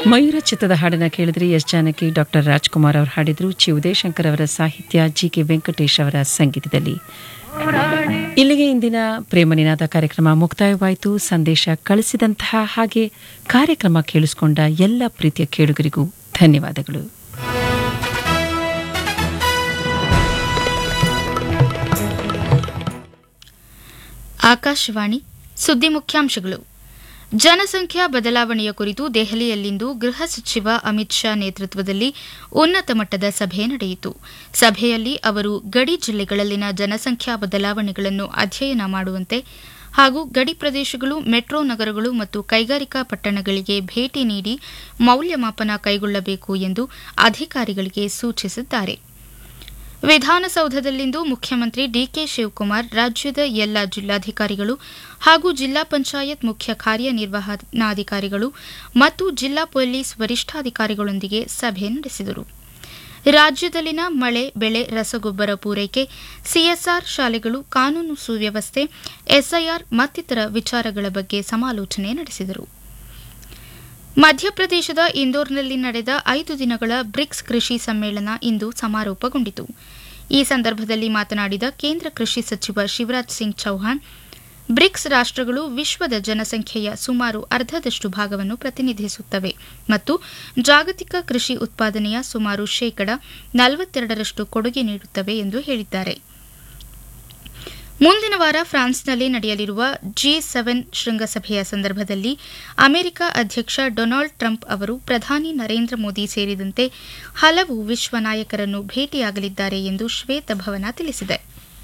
ಮಯೂರ ಚಿತ್ರದ ಹಾಡನ್ನು ಕೇಳಿದ್ರಿ ಎಸ್ ಜಾನಕಿ ಡಾಕ್ಟರ್ ರಾಜ್ಕುಮಾರ್ ಅವರು ಹಾಡಿದ್ರು ಚಿ ಉದಯಶಂಕರ್ ಅವರ ಸಾಹಿತ್ಯ ಜಿ ಕೆ ವೆಂಕಟೇಶ್ ಅವರ ಸಂಗೀತದಲ್ಲಿ ಇಲ್ಲಿಗೆ ಇಂದಿನ ಪ್ರೇಮ ನಿನಾದ ಕಾರ್ಯಕ್ರಮ ಮುಕ್ತಾಯವಾಯಿತು ಸಂದೇಶ ಕಳಿಸಿದಂತಹ ಹಾಗೆ ಕಾರ್ಯಕ್ರಮ ಕೇಳಿಸಿಕೊಂಡ ಎಲ್ಲ ಪ್ರೀತಿಯ ಕೇಳುಗರಿಗೂ ಧನ್ಯವಾದಗಳು ಆಕಾಶವಾಣಿ ಸುದ್ದಿ ಮುಖ್ಯಾಂಶಗಳು ಜನಸಂಖ್ಯಾ ಬದಲಾವಣೆಯ ಕುರಿತು ದೆಹಲಿಯಲ್ಲಿಂದು ಗೃಹ ಸಚಿವ ಅಮಿತ್ ಶಾ ನೇತೃತ್ವದಲ್ಲಿ ಉನ್ನತ ಮಟ್ಟದ ಸಭೆ ನಡೆಯಿತು ಸಭೆಯಲ್ಲಿ ಅವರು ಗಡಿ ಜಿಲ್ಲೆಗಳಲ್ಲಿನ ಜನಸಂಖ್ಯಾ ಬದಲಾವಣೆಗಳನ್ನು ಅಧ್ಯಯನ ಮಾಡುವಂತೆ ಹಾಗೂ ಗಡಿ ಪ್ರದೇಶಗಳು ಮೆಟ್ರೋ ನಗರಗಳು ಮತ್ತು ಕೈಗಾರಿಕಾ ಪಟ್ಟಣಗಳಿಗೆ ಭೇಟಿ ನೀಡಿ ಮೌಲ್ಯಮಾಪನ ಕೈಗೊಳ್ಳಬೇಕು ಎಂದು ಅಧಿಕಾರಿಗಳಿಗೆ ಸೂಚಿಸಿದ್ದಾರೆ ವಿಧಾನಸೌಧದಲ್ಲಿಂದು ಮುಖ್ಯಮಂತ್ರಿ ಡಿಕೆ ಶಿವಕುಮಾರ್ ರಾಜ್ಯದ ಎಲ್ಲ ಜಿಲ್ಲಾಧಿಕಾರಿಗಳು ಹಾಗೂ ಜಿಲ್ಲಾ ಪಂಚಾಯತ್ ಮುಖ್ಯ ಕಾರ್ಯನಿರ್ವಹಣಾಧಿಕಾರಿಗಳು ಮತ್ತು ಜಿಲ್ಲಾ ಪೊಲೀಸ್ ವರಿಷ್ಠಾಧಿಕಾರಿಗಳೊಂದಿಗೆ ಸಭೆ ನಡೆಸಿದರು ರಾಜ್ಯದಲ್ಲಿನ ಮಳೆ ಬೆಳೆ ರಸಗೊಬ್ಬರ ಪೂರೈಕೆ ಸಿಎಸ್ಆರ್ ಶಾಲೆಗಳು ಕಾನೂನು ಸುವ್ಯವಸ್ಥೆ ಎಸ್ಐಆರ್ ಮತ್ತಿತರ ವಿಚಾರಗಳ ಬಗ್ಗೆ ಸಮಾಲೋಚನೆ ನಡೆಸಿದರು ಮಧ್ಯಪ್ರದೇಶದ ಇಂದೋರ್ನಲ್ಲಿ ನಡೆದ ಐದು ದಿನಗಳ ಬ್ರಿಕ್ಸ್ ಕೃಷಿ ಸಮ್ಮೇಳನ ಇಂದು ಸಮಾರೋಪಗೊಂಡಿತು ಈ ಸಂದರ್ಭದಲ್ಲಿ ಮಾತನಾಡಿದ ಕೇಂದ್ರ ಕೃಷಿ ಸಚಿವ ಶಿವರಾಜ್ ಸಿಂಗ್ ಚೌಹಾಣ್ ಬ್ರಿಕ್ಸ್ ರಾಷ್ಟಗಳು ವಿಶ್ವದ ಜನಸಂಖ್ಯೆಯ ಸುಮಾರು ಅರ್ಧದಷ್ಟು ಭಾಗವನ್ನು ಪ್ರತಿನಿಧಿಸುತ್ತವೆ ಮತ್ತು ಜಾಗತಿಕ ಕೃಷಿ ಉತ್ಪಾದನೆಯ ಸುಮಾರು ಶೇಕಡ ನಲವತ್ತೆರಡರಷ್ಟು ಕೊಡುಗೆ ನೀಡುತ್ತವೆ ಎಂದು ಹೇಳಿದ್ದಾರೆ ಮುಂದಿನ ವಾರ ಫ್ರಾನ್ಸ್ನಲ್ಲಿ ನಡೆಯಲಿರುವ ಜಿ ಸೆವೆನ್ ಶೃಂಗಸಭೆಯ ಸಂದರ್ಭದಲ್ಲಿ ಅಮೆರಿಕ ಅಧ್ಯಕ್ಷ ಡೊನಾಲ್ಡ್ ಟ್ರಂಪ್ ಅವರು ಪ್ರಧಾನಿ ನರೇಂದ್ರ ಮೋದಿ ಸೇರಿದಂತೆ ಹಲವು ವಿಶ್ವ ನಾಯಕರನ್ನು ಭೇಟಿಯಾಗಲಿದ್ದಾರೆ ಎಂದು ಶ್ವೇತಭವನ ತಿಳಿಸಿದೆ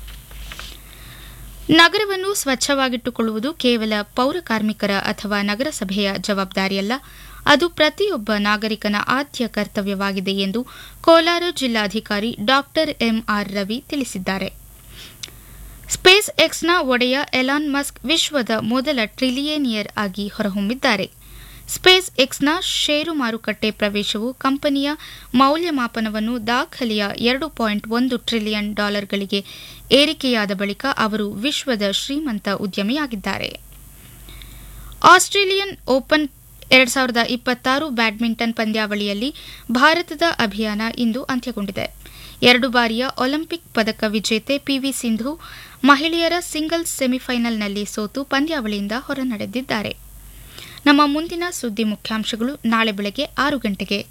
ನಗರವನ್ನು ಸ್ವಚ್ಛವಾಗಿಟ್ಟುಕೊಳ್ಳುವುದು ಕೇವಲ ಪೌರ ಕಾರ್ಮಿಕರ ಅಥವಾ ನಗರಸಭೆಯ ಜವಾಬ್ದಾರಿಯಲ್ಲ ಅದು ಪ್ರತಿಯೊಬ್ಬ ನಾಗರಿಕನ ಆದ್ಯ ಕರ್ತವ್ಯವಾಗಿದೆ ಎಂದು ಕೋಲಾರ ಜಿಲ್ಲಾಧಿಕಾರಿ ಡಾ ಎಂಆರ್ ರವಿ ತಿಳಿಸಿದ್ದಾರೆ ಸ್ಪೇಸ್ ಎಕ್ಸ್ನ ಒಡೆಯ ಎಲಾನ್ ಮಸ್ಕ್ ವಿಶ್ವದ ಮೊದಲ ಟ್ರಿಲಿಯೇನಿಯರ್ ಆಗಿ ಹೊರಹೊಮ್ಮಿದ್ದಾರೆ ಸ್ಪೇಸ್ ಎಕ್ಸ್ನ ಷೇರು ಮಾರುಕಟ್ಟೆ ಪ್ರವೇಶವು ಕಂಪನಿಯ ಮೌಲ್ಯಮಾಪನವನ್ನು ದಾಖಲೆಯ ಎರಡು ಪಾಯಿಂಟ್ ಒಂದು ಟ್ರಿಲಿಯನ್ ಡಾಲರ್ಗಳಿಗೆ ಏರಿಕೆಯಾದ ಬಳಿಕ ಅವರು ವಿಶ್ವದ ಶ್ರೀಮಂತ ಉದ್ಯಮಿಯಾಗಿದ್ದಾರೆ ಆಸ್ಟ್ರೇಲಿಯನ್ ಓಪನ್ ಎರಡ್ ಸಾವಿರದ ಇಪ್ಪತ್ತಾರು ಬ್ಯಾಡ್ಮಿಂಟನ್ ಪಂದ್ಯಾವಳಿಯಲ್ಲಿ ಭಾರತದ ಅಭಿಯಾನ ಇಂದು ಅಂತ್ಯಗೊಂಡಿದೆ ಎರಡು ಬಾರಿಯ ಒಲಿಂಪಿಕ್ ಪದಕ ವಿಜೇತೆ ಪಿವಿ ಸಿಂಧು ಮಹಿಳೆಯರ ಸಿಂಗಲ್ಸ್ ಸೆಮಿಫೈನಲ್ನಲ್ಲಿ ಸೋತು ಪಂದ್ಯಾವಳಿಯಿಂದ ಹೊರನಡೆದಿದ್ದಾರೆ ನಮ್ಮ ಮುಂದಿನ ಸುದ್ದಿ ಮುಖ್ಯಾಂಶಗಳು ನಾಳೆ ಬೆಳಗ್ಗೆ ಆರು ಗಂಟೆಗೆ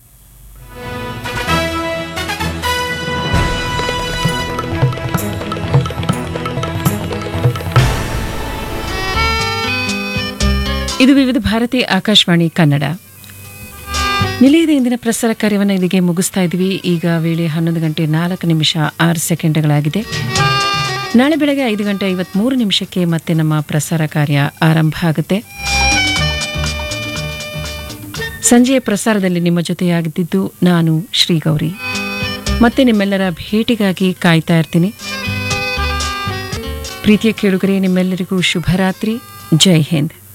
ಇದು ವಿವಿಧ ಭಾರತಿ ಆಕಾಶವಾಣಿ ಕನ್ನಡ ನಿಲಯದ ಇಂದಿನ ಪ್ರಸಾರ ಕಾರ್ಯವನ್ನು ಇಲ್ಲಿಗೆ ಮುಗಿಸ್ತಾ ಇದ್ವಿ ಈಗ ವೇಳೆ ಹನ್ನೊಂದು ಗಂಟೆ ನಾಲ್ಕು ನಿಮಿಷ ಆರು ಸೆಕೆಂಡ್ಗಳಾಗಿದೆ ನಾಳೆ ಬೆಳಗ್ಗೆ ಐದು ಗಂಟೆ ಐವತ್ಮೂರು ನಿಮಿಷಕ್ಕೆ ಮತ್ತೆ ನಮ್ಮ ಪ್ರಸಾರ ಕಾರ್ಯ ಆರಂಭ ಆಗುತ್ತೆ ಸಂಜೆಯ ಪ್ರಸಾರದಲ್ಲಿ ನಿಮ್ಮ ಜೊತೆಯಾಗಿದ್ದು ನಾನು ಶ್ರೀಗೌರಿ ಮತ್ತೆ ನಿಮ್ಮೆಲ್ಲರ ಭೇಟಿಗಾಗಿ ಕಾಯ್ತಾ ಇರ್ತೀನಿ ಪ್ರೀತಿಯ ಕೇಳುಗರೆ ನಿಮ್ಮೆಲ್ಲರಿಗೂ ಶುಭರಾತ್ರಿ ಜೈ ಹಿಂದ್